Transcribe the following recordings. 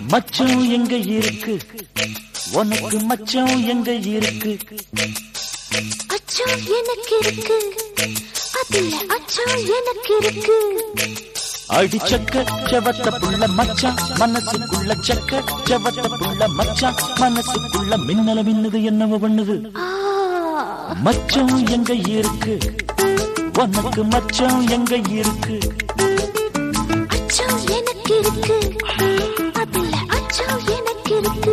மச்சம் எங்க இருக்கு உனக்கு மச்சம் எங்க இருக்கு அச்சம் எனக்கு இருக்கு அதுல அச்சம் எனக்கு இருக்கு அடிச்சக்க செவத்த புள்ள மச்சான் மனசுக்குள்ள சக்க செவத்த புள்ள மச்சான் மனசுக்குள்ள மின்னல மின்னுது என்னவோ பண்ணுது ஆ, மச்சம் எங்க இருக்கு உனக்கு மச்சம் எங்க இருக்கு அச்சம் எனக்கு இருக்கு அதுல அச்சம் எனக்கு இருக்கு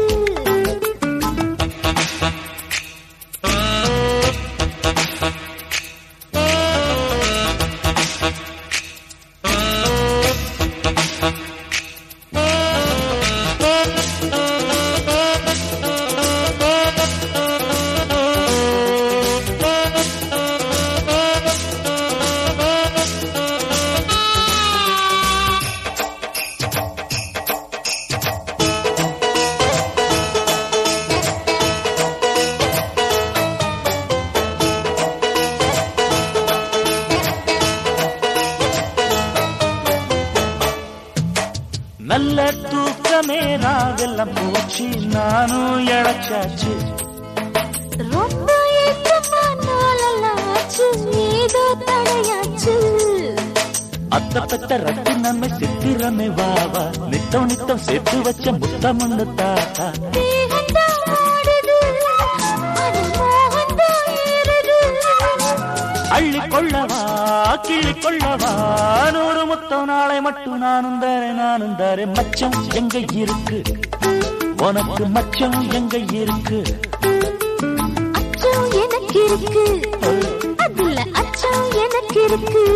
நல்ல தூக்கமே ராவெல்லாம் போச்சு நானும் இழைச்சாச்சு ரொம்ப ஏக்கமா நாளெல்லாம் ஆச்சு ஏதோ தடையாச்சு அத்த பத்த ரத்து நம்ம சித்திரமே வாவா நித்தம் நித்தம் சேர்த்து வச்ச முத்தம் ஒண்ணு தாத்தா தேகந்தான் ஆடுது அது மோகந்தான் ஏறுது அள்ளி கொள்ளவா கிள்ளி கொள்ளவா நூறு முத்தம் நாளை மட்டும் நானும் தாரேன் நானும் தாரேன் மச்சம் எங்க இருக்கு உனக்கு மச்சம் எங்க இருக்கு அச்சம் எனக்கு இருக்கு அதுல அச்சம் எனக்கு இருக்கு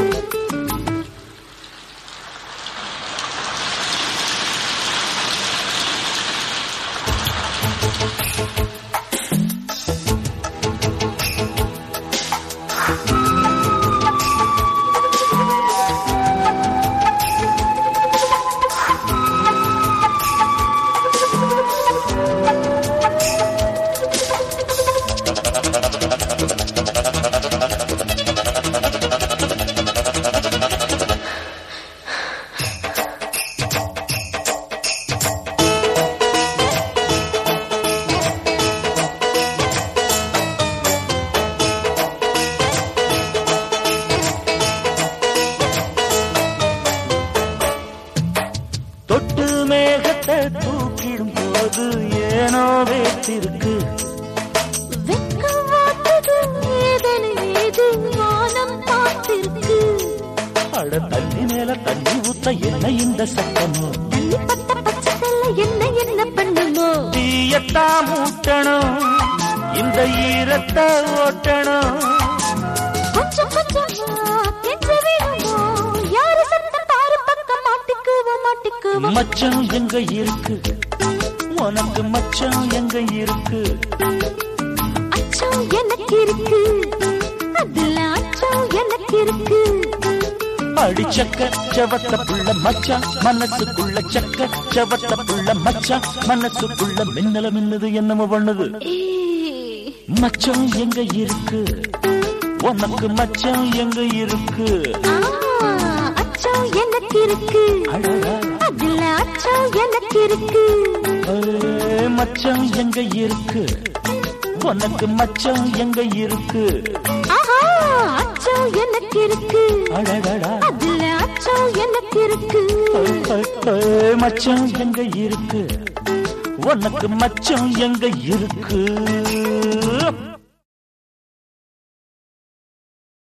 தொட்டு மேகத்தை தூக்கிடும் போது ஏனோ வேத்திருக்கு வெட்கம் வாட்டுது வேதனை ஏது வானம் பார்த்திருக்கு அட தண்ணி மேல தண்ணி ஊத்த என்ன இந்த சட்டமோ தண்ணி பட்ட பச்சை செல்ல என்ன என்ன பண்ணுமோ தீயத்தா மூட்டணும் இந்த ஈரத்தை ஓட்டணும் கொஞ்சம் கொஞ்சமா கெஞ்ச வேணுமோ யாரு சத்தம் பாரு பக்கம் மாட்டிக்குவோம் மாட்டிக்குவோம் மச்சம் எங்க இருக்கு உனக்கு மச்சம் எங்க இருக்கு அச்சம் எனக்கு இருக்கு அதுல அச்சம் எனக்கு இருக்கு அடிச்சக்க செவத்த புள்ள மச்சான் மனசுக்குள்ள சக்க செவத்த புள்ள மச்சான் மனசுக்குள்ள மின்னல மின்னுது என்னமோ பண்ணுது ஏய், மச்சம் எங்க இருக்கு உனக்கு மச்சம் எங்க இருக்கு ஆ, அச்சம் எனக்கு இருக்கு அழகா அதுல அச்சம் எனக்கு இருக்கு ஏ, மச்சம் எங்க இருக்கு உனக்கு மச்சம் எங்க இருக்கு ஆஹா அச்சம் எனக்கு இருக்கு அடடடா அதுல அச்சம் எனக்கு இருக்கு ஏ, ஏ, மச்சம் எங்க இருக்கு உனக்கு மச்சம் எங்க இருக்கு